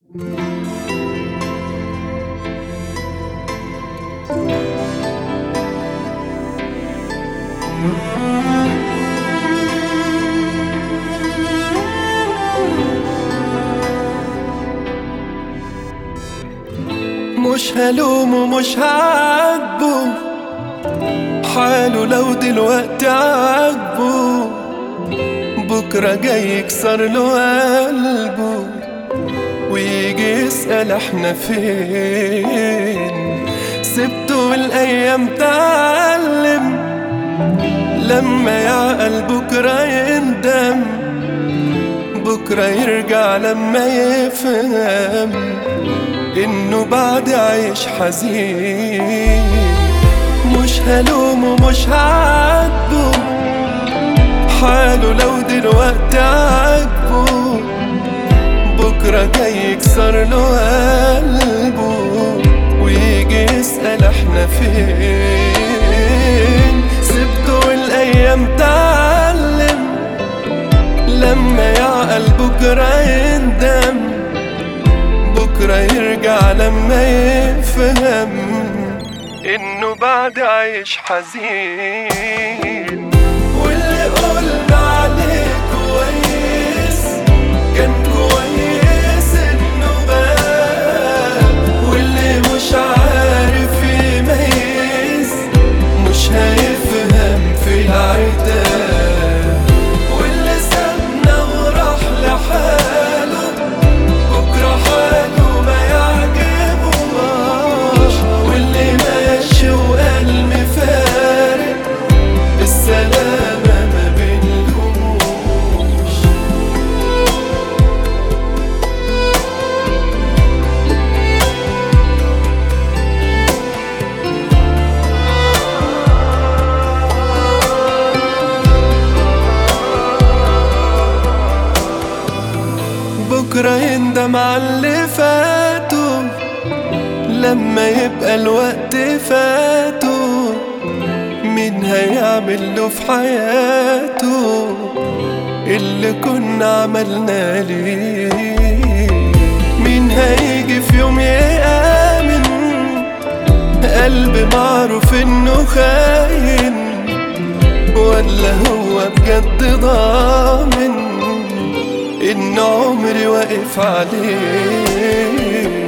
مش هلومه مش هعاتبه حاله لو دلوقتي عاجبه بكرة جاي يكسر له قلبه ويجي يسأل احنا فين سبته الأيام تعلم لما يعقل بكرة يندم بكرة يرجع لما يفهم إنه بعد عايش حزين مش هلومه مش هعاتبه حاله لو دلوقتي عاجبه بكرة جاي يكسر له قلبه ويجي يسأل احنا فين سبته الأيام تعلم لما يعقل بكرة يندم بكرة يرجع لما يفهم إنه بعد عايش حزين واللي قلنا عليه كويس كان كويس إنه بان واللي مش عارف يميز مش هيفهم في العتاب واللي سابنا وراح لحاله بكرة حاله ما يعجبهاش واللي ماشي وقال مفارق السلامة ما بينهموش بكرة يندم على اللي فاته لما يبقى الوقت فاته مين هيعمل له في حياته اللي كنا عملنا ليه مين هيجي في يوم يآمن قلب معروف انه خاين ولا هو بجد ضامن ان عمري واقف عليه